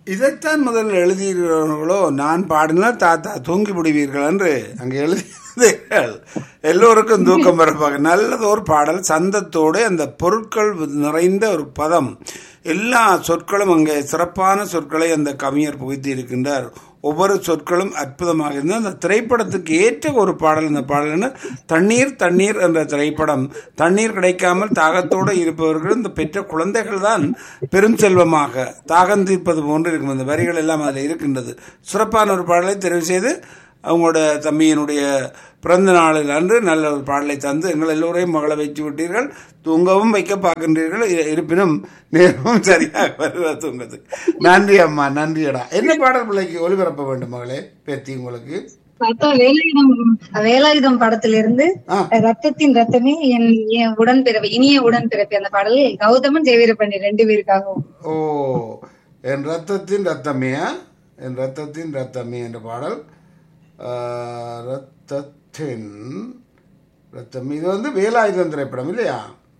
இதைத்தான் முதல்ல எழுதியிருக்கிறவர்களோ நான் பாடினால் தாத்தா தூங்கி விடுவீர்கள் என்று அங்கே எழுதியிருந்தீர்கள் எல்லோருக்கும் தூக்கம் வரப்பாங்க நல்லது ஒரு பாடல் சந்தத்தோடு அந்த பொருட்கள் நிறைந்த ஒரு பதம் எல்லா சொற்களும் அங்கே சிறப்பான சொற்களை அந்த கவிஞர் புகுத்தி இருக்கின்றார் ஒவ்வொரு சொற்களும் அற்புதமாக இருந்தது அந்த திரைப்படத்துக்கு ஏற்ற ஒரு பாடல் இந்த பாடல் என்ன தண்ணீர் தண்ணீர் என்ற திரைப்படம் தண்ணீர் கிடைக்காமல் தாகத்தோடு இருப்பவர்கள் இந்த பெற்ற குழந்தைகள் தான் பெரும் செல்வமாக தாகம் தீர்ப்பது போன்று இருக்கும் அந்த வரிகள் எல்லாம் அதில் இருக்கின்றது சிறப்பான ஒரு பாடலை தெரிவு செய்து அவங்களோட தம்பியினுடைய பிறந்த நாளில் அன்று நல்ல ஒரு பாடலை தந்து எங்கள் எல்லோரையும் மகளை வைத்து விட்டீர்கள் தூங்கவும் வைக்க பார்க்கின்றீர்கள் இ- இருப்பினும் நேரமும் சரியாக வருவா தூங்கத்துக்கு நன்றி அம்மா நன்றியடா என்ன பாடல் பிள்ளைக்கு ஒளிபரப்ப வேண்டும் மகளே பேத்தி உங்களுக்கு பார்த்தா வேலாயுதம் வேலாயுதம் படத்திலிருந்து ஆ. ரத்தத்தின் ரத்தமே என் என் உடன்பிறப்பு இனிய உடன்பிறப்பு அந்த பாடல் கௌதமன் ஜெயவீரபாண்டி ரெண்டு பேருக்காகவும் ஓ என் ரத்தத்தின் ரத்தமே ஆ? என் ரத்தத்தின் ரத்தமே என்ற பாடல் ஆ, ரத்தத்தின் ரத்தம் இது வந்து வேலாயுதம் திரைப்படம் இல்லையா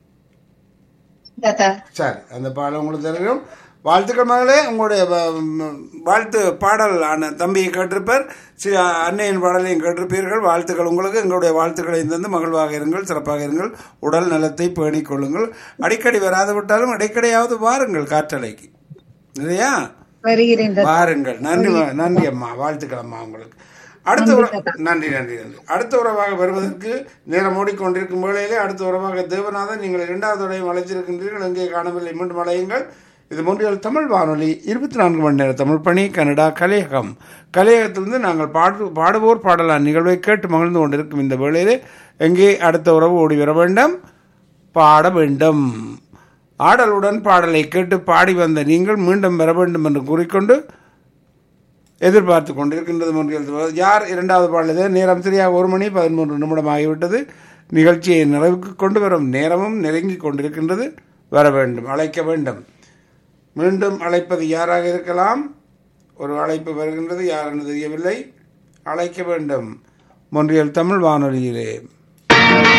தாத்தா சரி அந்த பாடல் உங்களுக்கு தெரியும் வாழ்த்துக்கள் மகளே உங்களுடைய வ- ம், வாழ்த்து பாடல் அண்ணன் தம்பியை கேட்டிருப்பார் சி அன்னையின் பாடலையும் கேட்டிருப்பீர்கள் வாழ்த்துக்கள் உங்களுக்கு எங்களுடைய வாழ்த்துக்களை தந்து மகிழ்வாக இருங்கள் சிறப்பாக இருங்கள் உடல் நலத்தை பேணிக் கொள்ளுங்கள் அடிக்கடி வராது விட்டாலும் அடிக்கடியாவது வாருங்கள் காற்றலைக்கு இல்லையா வருகிறேன் தாத்தா. வாருங்கள் நன்றி ம- நன்றி அம்மா வாழ்த்துக்கள் அம்மா உங்களுக்கு அடுத்த உற- நன்றி நன்றி நன்றி அடுத்த உறவாக வருவதற்கு நேரம் ஓடிக்கொண்டிருக்கும் வேளையிலே அடுத்த உறவாக தேவநாதன் நீங்கள் இரண்டாவது உடையும் அழைச்சிருக்கின்றீர்கள் எங்கே காணவில்லை மீண்டும் அழையுங்கள் இது மூன்றியல் தமிழ் வானொலி இருபத்தி நான்கு மணி நேர தமிழ் பணி கனடா கலையகம் கலையகத்திலிருந்து நாங்கள் பாடு பாடுவோர் பாடலான் நிகழ்வை கேட்டு மகிழ்ந்து கொண்டிருக்கும் இந்த வேளையிலே எங்கே அடுத்த உறவு ஓடி வர வேண்டும் பாட வேண்டும் ஆடலுடன் பாடலை கேட்டு பாடி வந்த நீங்கள் மீண்டும் வர வேண்டும் என்று கூறிக்கொண்டு எதிர்பார்த்து கொண்டிருக்கின்றது முன்னில் யார் இரண்டாவது பாடல் நேரம் சரியாக ஒரு மணி பதிமூன்று நிமிடம் ஆகிவிட்டது நிகழ்ச்சியை நிறைவுக்கு கொண்டு வரும் நேரமும் நெருங்கி கொண்டிருக்கின்றது வர வேண்டும் அழைக்க வேண்டும் மீண்டும் அழைப்பது யாராக இருக்கலாம் ஒரு அழைப்பு வருகின்றது யார் என்று தெரியவில்லை அழைக்க வேண்டும் மொன்றியல் தமிழ் வானொலியிலே